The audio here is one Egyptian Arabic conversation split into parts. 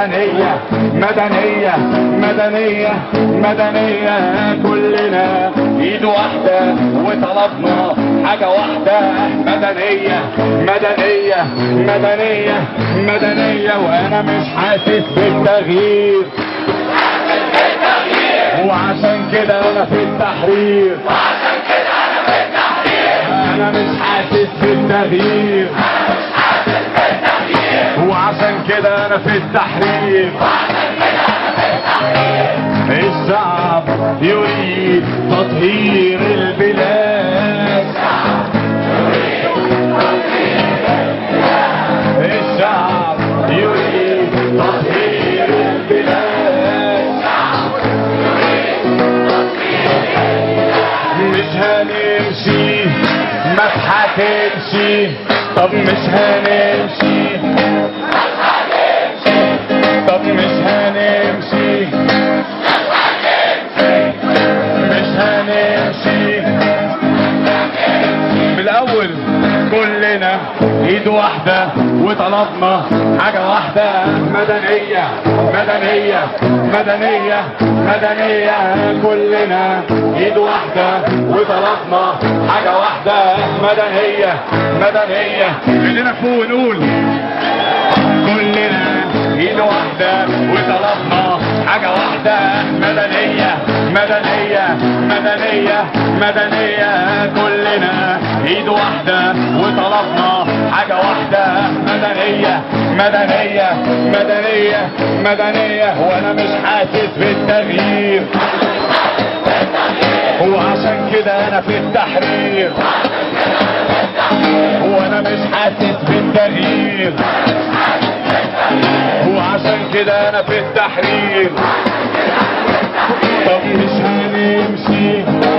مدنية مدنية مدنية مدنية كلنا ايد واحدة وطلبنا حاجة واحدة مدنية مدنية مدنية مدنية وانا مش حاسس بالتغيير وعشان كده انا في التحرير انا مش حاسس بالتغيير وعشان كده انا في التحرير الشعب يريد تطهير البلاد الشعب يريد تطهير البلاد مش هنمشي ما تحاكمشي طب مش هنمشي طب مش هنمشي مش هنمشي من الاول كلنا ايد واحدة وطلبنا حاجة واحدة مدنية مدنية مدنية مدنية كلنا ايد واحدة وطلبنا حاجة واحدة مدنية مدنية ايدينا فوق نقول كلنا ايد واحدة وطلبنا حاجة واحدة مدنية مدنية مدنية مدنية كلنا ايد واحدة وطلبنا حاجة واحدة مدنية مدنية مدنية مدنية وانا مش حاسس بالتغيير هو عشان كده انا في التحرير وانا مش حاسس بالتغيير وعشان كده انا في التحرير طب مش هنمشي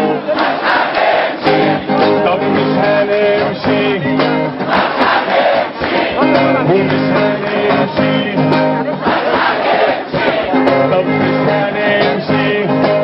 طب مش هنمشي ومش هنمشي طب مش هنمشي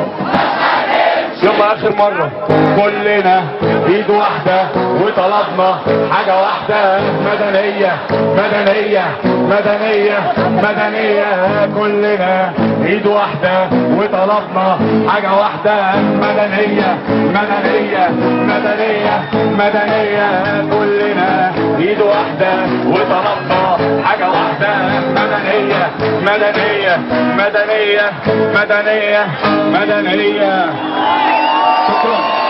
يلا اخر مرة كلنا ايد واحدة وطلبنا حاجة واحدة مدنية مدنية مدنية مدنية كلنا ايد واحدة وطلبنا حاجة واحدة مدنية مدنية مدنية مدنية كلنا ايد واحدة وطلبنا حاجة واحدة مدنية مدنية مدنية مدنية مدنية شكرا